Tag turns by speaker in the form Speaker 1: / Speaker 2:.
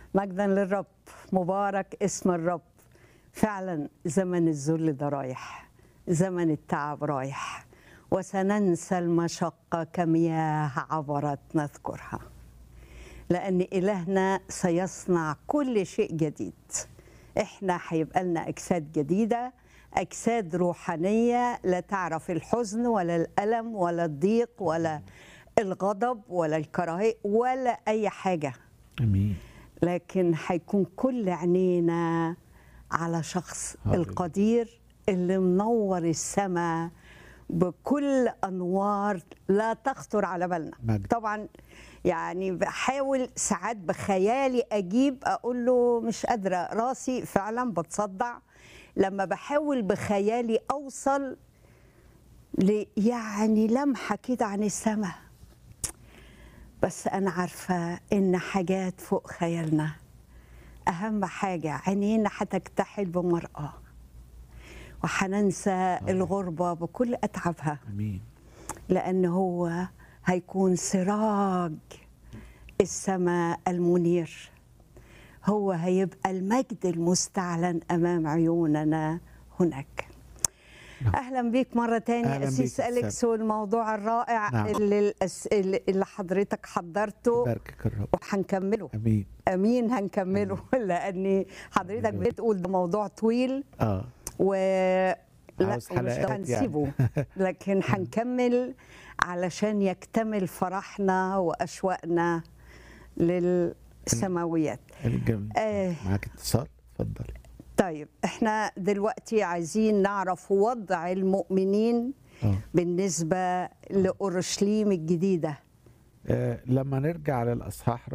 Speaker 1: مجدا للرب مبارك اسم الرب فعلا زمن الذل ده رايح زمن التعب رايح وسننسى المشقة كمياه عبرت نذكرها لأن إلهنا سيصنع كل شيء جديد إحنا هيبقى لنا أجساد جديدة أجساد روحانية لا تعرف الحزن ولا الألم ولا الضيق ولا الغضب ولا الكراهية ولا أي حاجة
Speaker 2: امين
Speaker 1: لكن هيكون كل عينينا على شخص
Speaker 2: هاليلويا.
Speaker 1: القدير اللي منور السماء بكل انوار لا تخطر على بالنا
Speaker 2: مجد.
Speaker 1: طبعا يعني بحاول ساعات بخيالي اجيب اقول له مش قادره راسي فعلا بتصدع لما بحاول بخيالي اوصل ل يعني لمحه كده عن السماء بس انا عارفه ان حاجات فوق خيالنا اهم حاجه عينينا هتكتحل بمراه وحننسى الغربه بكل اتعابها
Speaker 2: امين
Speaker 1: لان هو هيكون سراج السماء المنير هو هيبقى المجد المستعلن امام عيوننا هناك
Speaker 2: نعم.
Speaker 1: اهلا بيك مره تاني
Speaker 2: أهلاً
Speaker 1: اسيس
Speaker 2: بيك،
Speaker 1: اليكس والموضوع الرائع
Speaker 2: نعم.
Speaker 1: اللي, الأس- اللي اللي حضرتك حضرته
Speaker 2: باركك الرب
Speaker 1: وهنكمله
Speaker 2: امين
Speaker 1: امين هنكمله لان حضرتك
Speaker 2: أمين.
Speaker 1: بتقول ده موضوع طويل
Speaker 2: اه
Speaker 1: و لا
Speaker 2: عاوز
Speaker 1: ومش
Speaker 2: حلقات
Speaker 1: هنسيبه لكن هنكمل علشان يكتمل فرحنا واشواقنا للسماويات
Speaker 2: الجميل
Speaker 1: آه.
Speaker 2: معاك اتصال اتفضل
Speaker 1: طيب احنا دلوقتي عايزين نعرف وضع المؤمنين
Speaker 2: اه
Speaker 1: بالنسبه لاورشليم الجديده
Speaker 2: آه، لما نرجع للاصحاح